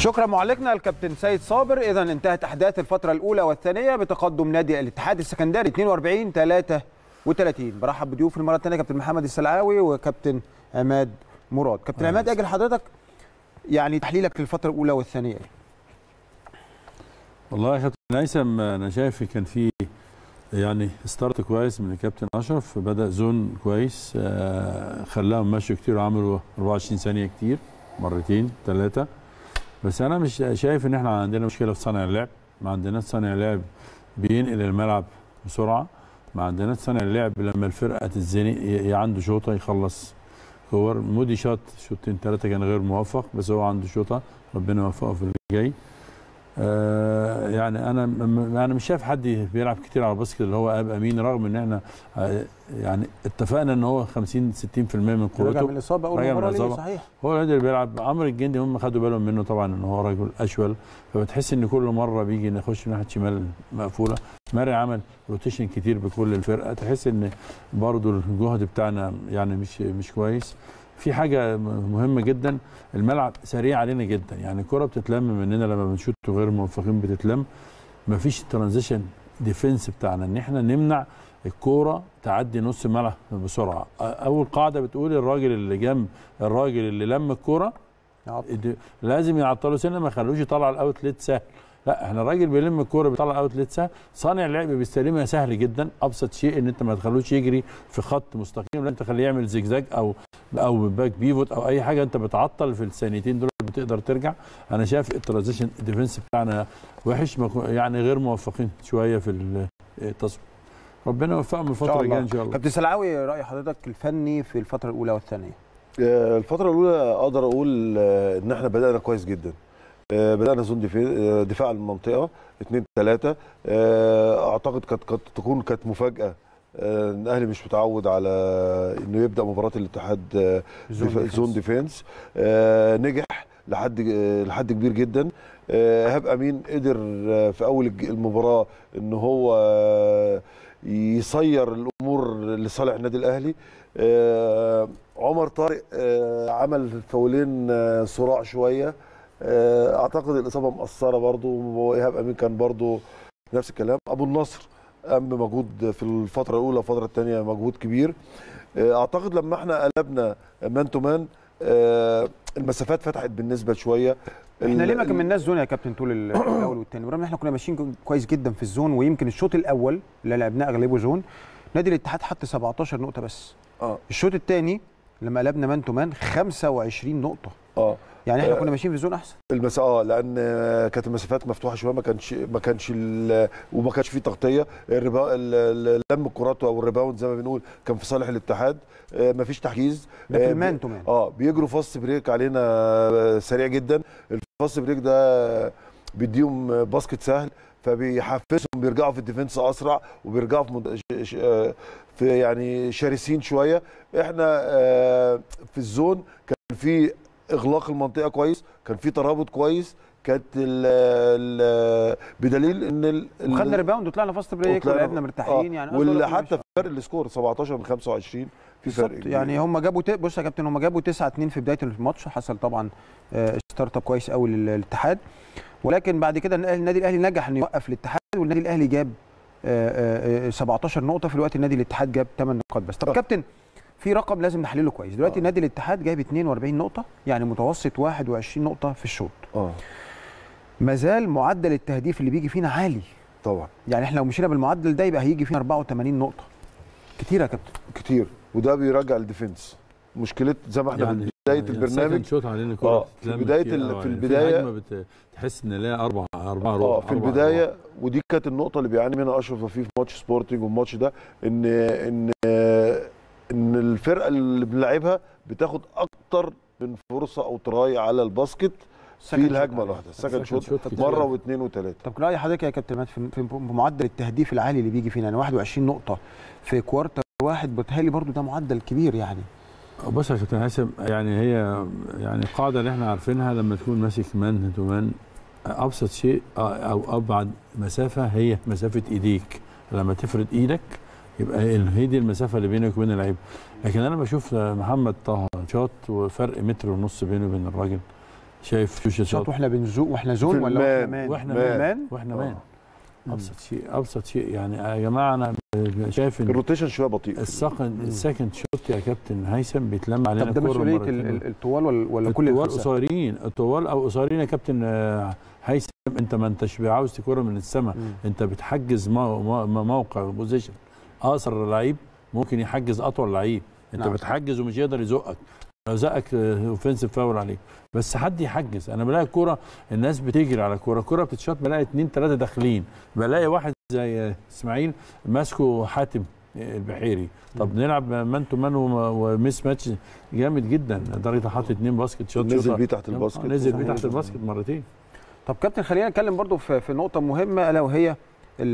شكرا معلقنا الكابتن سيد صابر اذا انتهت احداث الفتره الاولى والثانيه بتقدم نادي الاتحاد السكندري 42 33 برحب بضيوف المره الثانيه كابتن محمد السلعاوي وكابتن عماد مراد كابتن أهلا عماد اجل حضرتك يعني تحليلك للفتره الاولى والثانيه والله يا كابتن هيثم انا شايف كان في يعني ستارت كويس من الكابتن اشرف بدا زون كويس آه، خلاهم مشوا كتير وعملوا 24 ثانيه كتير مرتين ثلاثه بس انا مش شايف ان احنا عندنا مشكله في صانع اللعب ما عندناش صانع لعب بينقل الملعب بسرعه ما عندناش صانع لعب لما الفرقه تتزنق ي- ي- عنده شوطه يخلص كور مودي شاط شوطين ثلاثه كان غير موفق بس هو عنده شوطه ربنا يوفقه في اللي جاي آه، يعني انا م- انا مش شايف حد بيلعب كتير على الباسكت اللي هو ابقى امين رغم ان احنا آه، يعني اتفقنا ان هو 50 60% من راجع من قوته الاصابه اول راجع من مباراه ليه الإصابة. صحيح هو الراجل اللي بيلعب عمرو الجندي هم خدوا بالهم منه طبعا ان هو راجل اشول فبتحس ان كل مره بيجي نخش ناحيه شمال مقفوله ماري عمل روتيشن كتير بكل الفرقه تحس ان برضو الجهد بتاعنا يعني مش مش كويس في حاجه م- مهمه جدا الملعب سريع علينا جدا يعني الكره بتتلم مننا لما بنشوط غير موفقين بتتلم مفيش ترانزيشن ديفنس بتاعنا ان احنا نمنع الكوره تعدي نص الملعب بسرعه أ- اول قاعده بتقول الراجل اللي جنب الراجل اللي لم الكوره د- لازم يعطلوا سنه ما يخلوش يطلع الاوتلت سهل لا احنا الراجل بيلم الكوره بيطلع الاوتلت سهل صانع اللعب بيستلمها سهل جدا ابسط شيء ان انت ما تخلوش يجري في خط مستقيم لا انت تخليه يعمل زجزاج او او باك بيفوت او اي حاجه انت بتعطل في الثانيتين دول بتقدر ترجع انا شايف الترانزيشن ديفنس بتاعنا وحش ما كو- يعني غير موفقين شويه في التصوير ربنا يوفقهم الفتره الجايه ان شاء الله كابتن سلعاوي راي حضرتك الفني في الفتره الاولى والثانيه آه، الفترة الأولى أقدر أقول آه، إن إحنا بدأنا كويس جدا. آه، بدأنا زون دفاع آه، دفاع عن المنطقة 2 3 أعتقد كانت قد تكون كانت مفاجأة آه، إن الأهلي مش متعود على إنه يبدأ مباراة الاتحاد آه، زون دفاع- ديفنس. زون ديفense آه، نجح لحد آه، لحد كبير جدا آه، إيهاب أمين قدر آه، في أول الج- المباراة إن هو آه، يصير الأمور لصالح النادي الأهلي آه، عمر طارق آه، عمل فاولين آه، صراع شويه آه، اعتقد الاصابه مأثره برضو وايهاب امين كان برضو نفس الكلام ابو النصر قام بمجهود في الفتره الاولى والفتره الثانيه مجهود كبير آه، اعتقد لما احنا قلبنا مان تو مان آه، المسافات فتحت بالنسبه شويه احنا ال- ليه ما كملناش زون يا كابتن طول ال- الاول والثاني برغم ان احنا كنا ماشيين كويس جدا في الزون ويمكن الشوط الاول اللي لعبناه اغلبه زون نادي الاتحاد حط 17 نقطه بس اه الشوط الثاني لما قلبنا مان تو مان 25 نقطه اه يعني احنا آه. كنا ماشيين في زون احسن المسا اه لان آه، كانت المسافات مفتوحه شويه ما كانش ما كانش ال- وما كانش فيه تغطيه الربا ال- ال- لم الكرات او الريباوند زي ما بنقول كان في صالح الاتحاد آه، ما فيش تحجيز ده في آه، المان تو مان اه بيجروا فاست بريك علينا آه، سريع جدا الفاست بريك ده بيديهم آه، باسكت سهل فبيحفزهم بيرجعوا في الديفنس اسرع وبيرجعوا في, مد... ش... ش... آه، في يعني شرسين شويه احنا آه، في الزون كان في اغلاق المنطقه كويس كان في ترابط كويس كانت ال... ال... بدليل ان ال... ال- وخدنا ريباوند وطلعنا فاست بريك وطلعنا- ولعبنا مرتاحين يعني قصدي أقول لك واللي حتى ماشي. فرق السكور 17 من 25 في فرق بالظبط. كبير. يعني هم جابوا ت... بص يا كابتن هم جابوا 9 2 في بدايه الماتش حصل طبعا آه، ستارت اب كويس قوي للاتحاد ولكن بعد كده النادي النادي الاهلي نجح انه يوقف الاتحاد والنادي الاهلي جاب آه، آه، آه، 17 نقطه في الوقت النادي الاتحاد جاب 8 نقاط بس طب آه. كابتن في رقم لازم نحلله كويس دلوقتي آه. نادي الاتحاد جايب 42 نقطه يعني متوسط 21 نقطه في الشوط اه ما زال معدل التهديف اللي بيجي فينا عالي طبعا يعني احنا لو مشينا بالمعدل ده يبقى هيجي فينا 84 نقطه كتير يا كابتن كتير وده بيرجع الديفنس مشكله زي ما احنا يعني في بدايه البرنامج شوط علينا كرة آه، في بتتلم بداية كتير ال- أوي في يعني. البداية- هجمة بت- تحس ان ليها اربع اربع اه روح في البدايه ودي كانت النقطه اللي بيعاني منها اشرف رفيق في ماتش سبورتنج والماتش ده ان ان ان الفرقه اللي بنلعبها بتاخد اكتر من فرصه او تراي على الباسكت في Second shot الهجمه عليه. الواحده second سكند شوت shot كتير. مره واثنين وثلاثه طب راي حضرتك يا كابتن مات في في معدل التهديف العالي اللي بيجي فينا يعني 21 نقطه في كوارتر واحد بتهيألي برضو ده معدل كبير يعني بص يا كابتن هاشم يعني هي يعني القاعده اللي احنا عارفينها لما تكون ماسك مان تو مان ابسط شيء او ابعد مسافه هي مسافه ايديك لما تفرد ايدك يبقى ال- هي دي المسافه اللي بينك وبين اللعيب لكن انا بشوف محمد طه شاط وفرق متر ونص بينه وبين الراجل شايف شوشه شوط شاط واحنا بنزوق واحنا زون في ولا واحنا المان. مان واحنا مان. مان مان واحنا آه. مان ابسط شيء ابسط شيء يعني يا جماعه انا شايف ان الروتيشن شويه بطيء السكند السكند شوت يا كابتن هيثم بيتلم علينا طب ده كورة مسؤوليه مرتين. ال- ال- الطوال ولا ولا كل الطوال الخمسه قصيرين الطوال او قصيرين يا كابتن آه، هيثم انت ما انتش عاوز تكوره من السماء مم. انت بتحجز مو- مو- موقع بوزيشن اقصر لعيب ممكن يحجز اطول لعيب انت نعم. بتحجز ومش يقدر يزقك لو زقك اوفنسيف فاول عليه بس حد يحجز انا بلاقي الكوره الناس بتجري على الكوره الكوره بتتشاط بلاقي اثنين ثلاثه داخلين بلاقي واحد زي اسماعيل ماسكه حاتم البحيري طب نلعب مان تو مان وميس ماتش جامد جدا لدرجه حاطط اثنين باسكت شوت نزل شوطة. بيه تحت الباسكت نزل بيه صحيح. تحت الباسكت مرتين طب كابتن خلينا نتكلم برضو في في نقطه مهمه الا وهي ال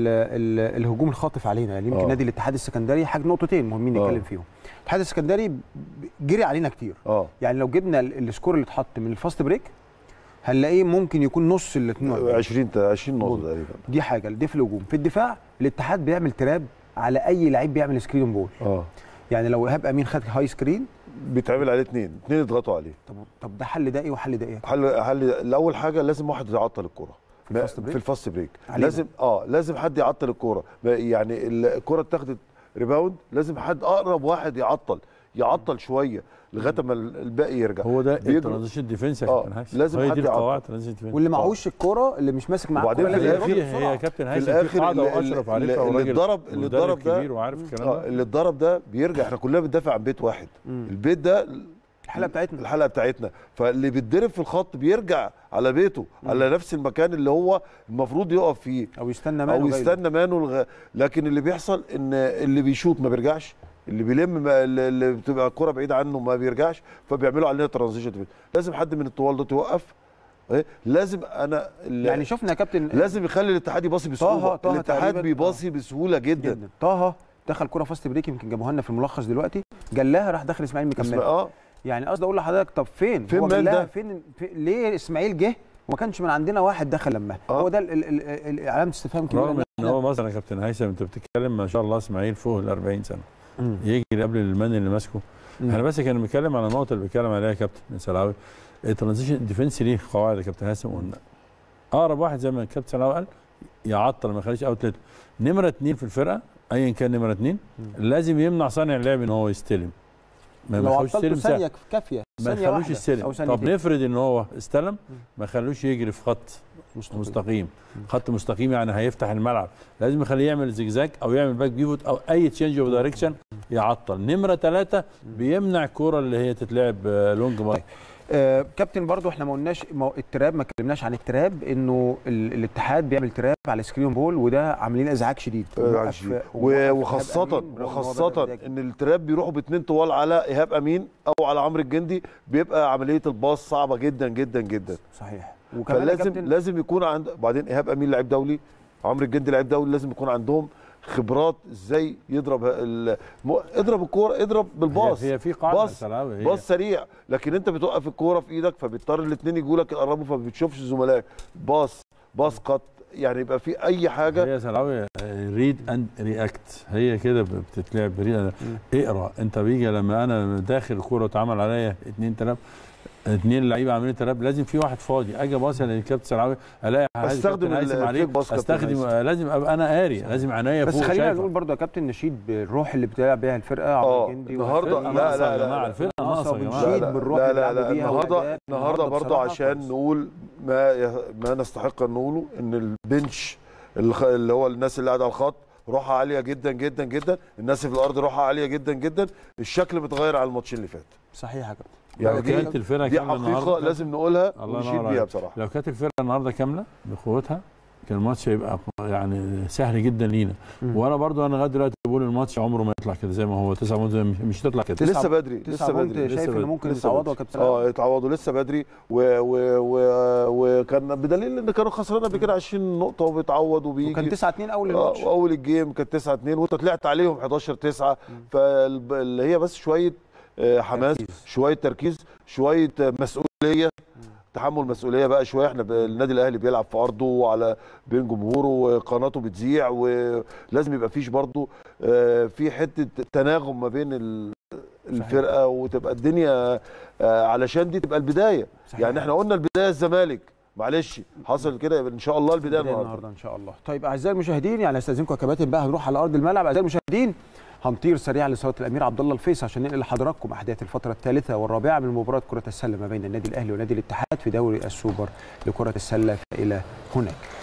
ال الهجوم الخاطف علينا يعني يمكن آه. نادي الاتحاد السكندري حاجه نقطتين مهمين آه. نتكلم فيهم الاتحاد السكندري ب- جري علينا كتير اه يعني لو جبنا ال- السكور اللي اتحط من الفاست بريك هنلاقيه ممكن يكون نص ال 42 20 20 نقطه جول. تقريبا دي حاجه دي في الهجوم في الدفاع الاتحاد بيعمل تراب على اي لعيب بيعمل سكرين بول اه يعني لو ايهاب امين خد هاي سكرين بيتعمل عليه اثنين اثنين يضغطوا عليه طب طب ده حل ده ايه وحل ده ايه حل حل الاول حاجه لازم واحد يعطل الكوره في الفاست بريك؟ في الفاست بريك علينا. لازم اه لازم حد يعطل الكوره ما- يعني الكوره اتاخدت ريباوند لازم حد اقرب واحد يعطل يعطل شويه لغايه ما الباقي يرجع هو ده بيجروا. الترانزيشن ديفنس يا آه، كابتن هيثم لازم هي حد دي يعطل. القواعد ترانزيشن ديفنس واللي معهوش الكوره اللي مش ماسك معاه وبعدين الكورة في لازم الآخر- يرد هي بسرعة. هي كابتن في هيثم في الآخر قاعده اللي- واشرف اللي- عارفها اللي وراجل اتضرب- اللي مدرب اتضرب ده- كبير وعارف الكلام اه ده اللي اتضرب ده بيرجع احنا كلنا بندافع عن بيت واحد مم. البيت ده الحلقه بتاعتنا الحلقه بتاعتنا فاللي بيتضرب في الخط بيرجع على بيته على نفس المكان اللي هو المفروض يقف فيه او يستنى او مانو جاي له. يستنى مانو الغ... لكن اللي بيحصل ان اللي بيشوط ما بيرجعش اللي بيلم ما... اللي بتبقى الكره بعيده عنه ما بيرجعش فبيعملوا علينا ترانزيشن لازم حد من الطوال ده توقف إيه؟ لازم انا ال- يعني شفنا يا كابتن لازم يخلي الاتحاد يباصي بسهوله طه الاتحاد تقريباً. بيباصي بسهوله جدا, جدا طه دخل كره فاست بريك يمكن جابوها لنا في الملخص دلوقتي جلاها راح داخل اسماعيل اسم... مكمل اه يعني قصدي اقول لحضرتك طب فين فين هو مال جلاها ده؟ فين في... ليه اسماعيل جه وما كانش من عندنا واحد دخل لما آه. هو ده ال- ال- ال- ال- علامه استفهام كبيره رغم إن ان إحنا- هو مثلا يا كابتن هيثم انت بتتكلم ما شاء الله اسماعيل فوق ال 40 سنه مم. يجري قبل المان اللي ماسكه مم. احنا بس كان بنتكلم على النقطه اللي بيتكلم عليها كابتن سلاوي الترانزيشن ديفنس ليه قواعد يا كابتن هيثم قلنا اقرب واحد زي ما الكابتن سلاوي قال يعطل ما يخليش اوتلت نمره اثنين في الفرقه ايا كان نمره اثنين لازم يمنع صانع اللعب ان هو يستلم ما لو يخلوش عطلته يستلم سهل. ثانيه كافيه ما ثانيه يخلوش واحده يستلم او طب ثانيتين نفرض ان هو استلم ما يخلوش يجري في خط مستقيم. مستقيم خط مستقيم يعني هيفتح الملعب لازم يخليه يعمل زجزاج او يعمل باك بيفوت او اي تشينج اوف دايركشن يعطل نمره ثلاثة بيمنع الكوره اللي هي تتلعب آه، لونج بار آه كابتن برضو احنا ما قلناش ما هو التراب ما اتكلمناش عن التراب انه ال- الاتحاد بيعمل تراب على سكرين بول وده عاملين ازعاج شديد وموقف- و- وموقف إيهاب وخاصة أمين برغم إن هو وخاصة بدأ يجري. ان التراب بيروحوا باتنين طوال على ايهاب امين او على عمرو الجندي بيبقى عملية الباص صعبة جدا جدا جدا صحيح وكمان يا فلازم كابتن لازم يكون عند بعدين ايهاب امين لعيب دولي عمرو الجندي لعيب دولي لازم يكون عندهم خبرات ازاي يضرب ال... م... اضرب الكوره اضرب بالباص هي في قاعده باص سلاوي هي باص سريع لكن انت بتوقف الكوره في ايدك فبيضطر الاثنين يجوا لك يقربوا فما بتشوفش زملائك باص باص قط يعني يبقى في اي حاجه هي سلاوي ريد اند رياكت هي كده بتتلعب ريد اقرا انت بيجي لما انا داخل الكوره واتعمل عليا اثنين تلاب اثنين لعيبه عاملين تراب لازم في واحد فاضي اجي اباصي للكابتن سلاوي الاقي حاجة استخدم كابتن هيثم ال- عليه الفيك باص كابتن استخدم هيثم. لازم ابقى انا قاري لازم عينيا بس فوق خلينا شايفة. نقول برضو يا كابتن نشيد بالروح اللي بتلعب بيها الفرقه عمرو اه الجندي النهارده الفرقة لا ناقصة لا يا لا جماعه لا الفرقه ناقصة ناقصه يا وبنشيد جماعه لا لا بالروح لا اللي لا بيلعبوا لا بيها النهارده والأداء. النهارده برضه بصراحة عشان كويس. نقول ما ي- ما نستحق ان نقوله ان البنش الخ- اللي هو الناس اللي قاعده على الخط روحها عاليه جدا جدا جدا الناس في الارض روحها عاليه جدا جدا الشكل متغير على الماتشين اللي فات صحيح يا كابتن يعني لو دي كانت الفرقه دي كامله حقيقه النهارده لازم نقولها الله ونشيد ينور بيها عليك. بصراحه لو كانت الفرقه النهارده كامله بقوتها كان الماتش هيبقى يعني سهل جدا لينا مم. وانا برضو انا لغايه دلوقتي بقول الماتش عمره ما يطلع كده زي ما هو تسعة بونت مش- مش هتطلع كده تسعة- لسه بدري تسعة لسه بونت بدري شايف لسه ان بدري. ممكن لسه يتعوضوا بدري. يا كابتن اه يتعوضوا لسه بدري و و و وكان بدليل ان كانوا خسرانين قبل كده 20 نقطه وبيتعوض وبيجي وكان 9 2 اول آه، الماتش واول الجيم كانت 9 2 وانت طلعت عليهم 11 9 فاللي هي بس شويه آه، حماس تركيز. شويه تركيز شويه آه، مسؤوليه تحمل مسؤوليه بقى شويه احنا ب- النادي الاهلي بيلعب في ارضه وعلى بين جمهوره وقناته بتذيع ولازم يبقى فيش برضه آه، في حته تناغم ما بين ال- الفرقه وتبقى الدنيا آه، علشان دي تبقى البدايه صحيح. يعني احنا قلنا البدايه الزمالك معلش حصل كده يبقى ان شاء الله البدايه بداية النهارده النهارده ان شاء الله طيب اعزائي المشاهدين يعني استاذنكم يا كباتن بقى هنروح على ارض الملعب اعزائي المشاهدين هنطير سريعا لصاله الامير عبد الله الفيصل عشان ننقل لحضراتكم احداث الفتره الثالثه والرابعه من مباراه كره السله ما بين النادي الاهلي ونادي الاتحاد في دوري السوبر لكره السله فالى هناك